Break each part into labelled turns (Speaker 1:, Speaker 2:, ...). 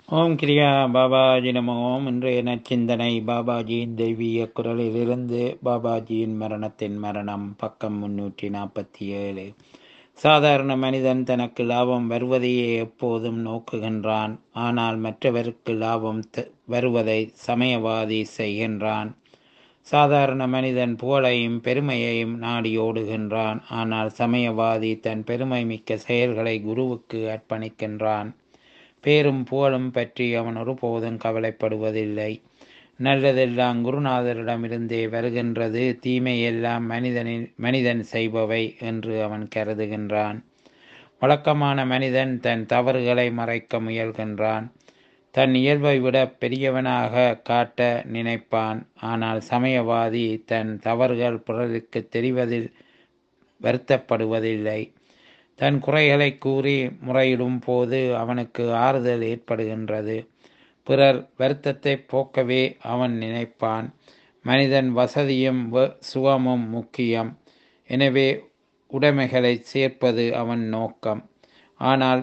Speaker 1: ஓம் கிரியா பாபாஜி நம ஓம் இன்றைய நச்சிந்தனை பாபாஜியின் தெய்வீக குரலிலிருந்து பாபாஜியின் மரணத்தின் மரணம் பக்கம் முன்னூற்றி நாற்பத்தி ஏழு சாதாரண மனிதன் தனக்கு லாபம் வருவதையே எப்போதும் நோக்குகின்றான் ஆனால் மற்றவருக்கு லாபம் த- வருவதை சமயவாதி செய்கின்றான் சாதாரண மனிதன் புகழையும் பெருமையையும் நாடி ஓடுகின்றான் ஆனால் சமயவாதி தன் பெருமை மிக்க செயல்களை குருவுக்கு அர்ப்பணிக்கின்றான் பேரும் புகழும் பற்றி அவன் ஒருபோதும் கவலைப்படுவதில்லை நல்லதெல்லாம் குருநாதரிடமிருந்தே வருகின்றது தீமையெல்லாம் மனிதனின் மனிதன் செய்பவை என்று அவன் கருதுகின்றான் வழக்கமான மனிதன் தன் தவறுகளை மறைக்க முயல்கின்றான் தன் இயல்பை விட பெரியவனாக காட்ட நினைப்பான் ஆனால் சமயவாதி தன் தவறுகள் பிறருக்கு தெரிவதில் வருத்தப்படுவதில்லை தன் குறைகளை கூறி முறையிடும் போது அவனுக்கு ஆறுதல் ஏற்படுகின்றது பிறர் வருத்தத்தை போக்கவே அவன் நினைப்பான் மனிதன் வசதியும் வ- சுகமும் முக்கியம் எனவே உடைமைகளை சேர்ப்பது அவன் நோக்கம் ஆனால்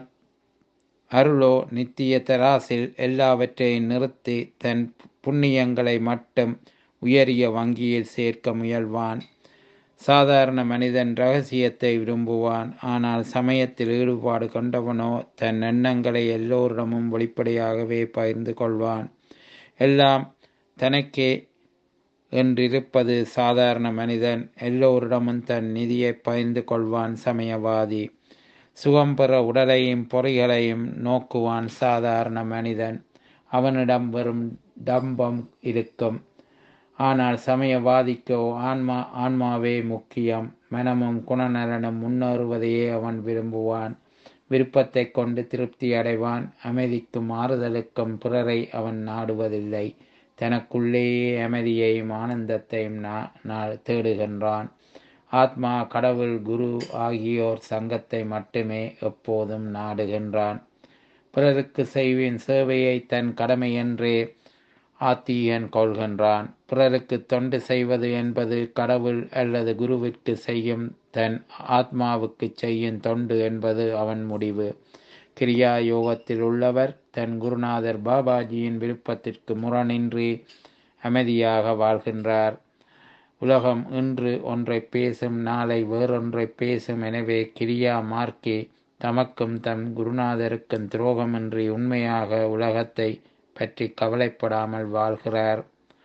Speaker 1: அருளோ நித்திய தராசில் எல்லாவற்றையும் நிறுத்தி தன் புண்ணியங்களை மட்டும் உயரிய வங்கியில் சேர்க்க முயல்வான் சாதாரண மனிதன் ரகசியத்தை விரும்புவான் ஆனால் சமயத்தில் ஈடுபாடு கொண்டவனோ தன் எண்ணங்களை எல்லோரிடமும் வெளிப்படையாகவே பகிர்ந்து கொள்வான் எல்லாம் தனக்கே என்றிருப்பது சாதாரண மனிதன் எல்லோரிடமும் தன் நிதியை பகிர்ந்து கொள்வான் சமயவாதி சுகம் பெற உடலையும் பொறிகளையும் நோக்குவான் சாதாரண மனிதன் அவனிடம் வெறும் டம்பம் இருக்கும் ஆனால் சமயவாதிக்கோ ஆன்மா ஆன்மாவே முக்கியம் மனமும் குணநலனும் முன்னேறுவதையே அவன் விரும்புவான் விருப்பத்தை கொண்டு திருப்தி அடைவான் அமைதிக்கும் ஆறுதலுக்கும் பிறரை அவன் நாடுவதில்லை தனக்குள்ளேயே அமைதியையும் ஆனந்தத்தையும் நா- நா- தேடுகின்றான் ஆத்மா கடவுள் குரு ஆகியோர் சங்கத்தை மட்டுமே எப்போதும் நாடுகின்றான் பிறருக்கு செய்வின் சேவையை தன் கடமை என்றே ஆத்தியன் கொள்கின்றான் பிறருக்கு தொண்டு செய்வது என்பது கடவுள் அல்லது குருவிற்கு செய்யும் தன் ஆத்மாவுக்கு செய்யும் தொண்டு என்பது அவன் முடிவு கிரியா யோகத்தில் உள்ளவர் தன் குருநாதர் பாபாஜியின் விருப்பத்திற்கு முரணின்றி அமைதியாக வாழ்கின்றார் உலகம் இன்று ஒன்றை பேசும் நாளை வேறொன்றை பேசும் எனவே கிரியா மார்க்கி தமக்கும் தம் குருநாதருக்கும் துரோகமின்றி உண்மையாக உலகத்தை பற்றி கவலைப்படாமல் வாழ்கிறார்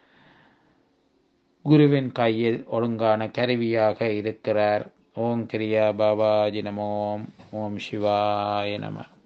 Speaker 1: குருவின் கையில் ஒழுங்கான கருவியாக இருக்கிறார் ஓம் கிரியா பாபாஜி நமோம் ஓம் சிவாய நம